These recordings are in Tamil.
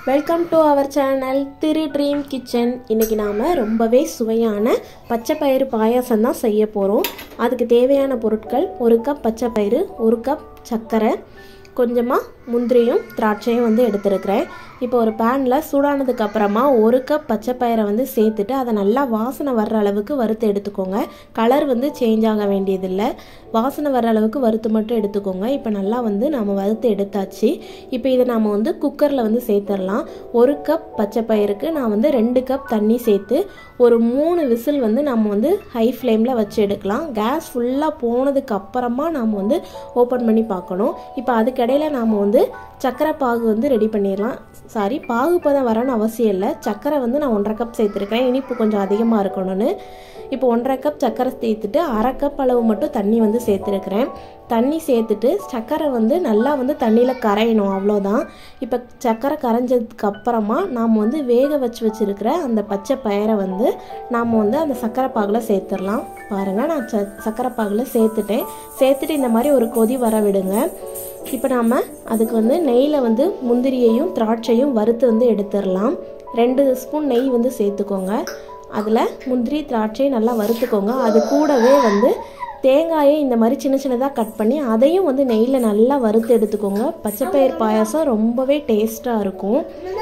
welcome to our channel Thiru dream kitchen இன்றைக்கி நாம் ரொம்பவே சுவையான பச்சை பயிறு பாயாசம் தான் செய்ய போகிறோம் அதுக்கு தேவையான பொருட்கள் ஒரு கப் பச்சை பயிறு ஒரு கப் சர்க்கரை கொஞ்சமாக முந்திரியும் திராட்சையும் வந்து எடுத்துருக்கிறேன் இப்போ ஒரு பேனில் சூடானதுக்கு அப்புறமா ஒரு கப் பச்சை பயிரை வந்து சேர்த்துட்டு அதை நல்லா வாசனை வர்ற அளவுக்கு வறுத்து எடுத்துக்கோங்க கலர் வந்து சேஞ்ச் ஆக வேண்டியதில்லை வாசனை வர்ற அளவுக்கு வறுத்து மட்டும் எடுத்துக்கோங்க இப்போ நல்லா வந்து நம்ம வறுத்து எடுத்தாச்சு இப்போ இதை நாம் வந்து குக்கரில் வந்து சேர்த்துடலாம் ஒரு கப் பச்சை பயிருக்கு நான் வந்து ரெண்டு கப் தண்ணி சேர்த்து ஒரு மூணு விசில் வந்து நம்ம வந்து ஹை ஃப்ளேமில் வச்சு எடுக்கலாம் கேஸ் ஃபுல்லாக போனதுக்கு அப்புறமா நாம் வந்து ஓப்பன் பண்ணி பார்க்கணும் இப்போ அதுக்கிடையில் நாம் வந்து சர்க்கரை பாகு வந்து ரெடி பண்ணிடலாம் சாரி பாகு பதம் வரணும்னு அவசியம் இல்லை சர்க்கரை வந்து நான் ஒன்றரை கப் சேர்த்துருக்கேன் இனிப்பு கொஞ்சம் அதிகமாக இருக்கணும்னு இப்போ ஒன்றரை கப் சர்க்கரை சேர்த்துட்டு அரை கப் அளவு மட்டும் தண்ணி வந்து சேர்த்துருக்கிறேன் தண்ணி சேர்த்துட்டு சர்க்கரை வந்து நல்லா வந்து தண்ணியில் கரையணும் அவ்வளோதான் இப்போ சர்க்கரை கரைஞ்சதுக்கு அப்புறமா நாம் வந்து வேக வச்சு வச்சுருக்கிற அந்த பச்சை பயிரை வந்து நாம் வந்து அந்த சர்க்கரை பாகில் சேர்த்துடலாம் பாருங்கள் நான் ச சர்க்கரை பாகில் சேர்த்துட்டேன் சேர்த்துட்டு இந்த மாதிரி ஒரு கொதி வர விடுங்க இப்போ நாம் அதுக்கு வந்து நெய்யில் வந்து முந்திரியையும் திராட்சையும் வறுத்து வந்து எடுத்துடலாம் ரெண்டு ஸ்பூன் நெய் வந்து சேர்த்துக்கோங்க அதில் முந்திரி திராட்சை நல்லா வறுத்துக்கோங்க அது கூடவே வந்து தேங்காயை இந்த மாதிரி சின்ன சின்னதாக கட் பண்ணி அதையும் வந்து நெய்யில் நல்லா வறுத்து எடுத்துக்கோங்க பச்சைப்பயிர் பாயாசம் ரொம்பவே டேஸ்ட்டாக இருக்கும்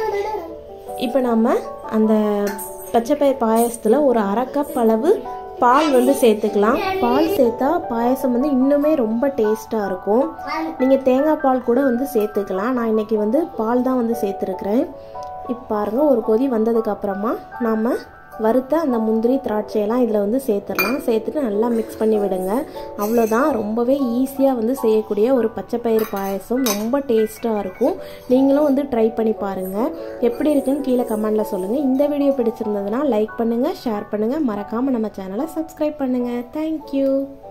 இப்போ நம்ம அந்த பச்சைப்பயிர் பாயாசத்தில் ஒரு அரை கப் அளவு பால் வந்து சேர்த்துக்கலாம் பால் சேர்த்தா பாயசம் வந்து இன்னுமே ரொம்ப டேஸ்ட்டாக இருக்கும் நீங்கள் தேங்காய் பால் கூட வந்து சேர்த்துக்கலாம் நான் இன்றைக்கி வந்து பால் தான் வந்து சேர்த்துருக்குறேன் இப்போ பாருங்கள் ஒரு கொதி வந்ததுக்கு அப்புறமா நாம் வறுத்த அந்த முந்திரி திராட்சையெல்லாம் இதில் வந்து சேர்த்துடலாம் சேர்த்துட்டு நல்லா மிக்ஸ் பண்ணி விடுங்க அவ்வளோதான் ரொம்பவே ஈஸியாக வந்து செய்யக்கூடிய ஒரு பச்சைப்பயிறு பாயசம் ரொம்ப டேஸ்ட்டாக இருக்கும் நீங்களும் வந்து ட்ரை பண்ணி பாருங்கள் எப்படி இருக்குன்னு கீழே கமெண்டில் சொல்லுங்கள் இந்த வீடியோ பிடிச்சிருந்ததுன்னா லைக் பண்ணுங்கள் ஷேர் பண்ணுங்கள் மறக்காமல் நம்ம சேனலை சப்ஸ்கிரைப் பண்ணுங்கள் தேங்க்யூ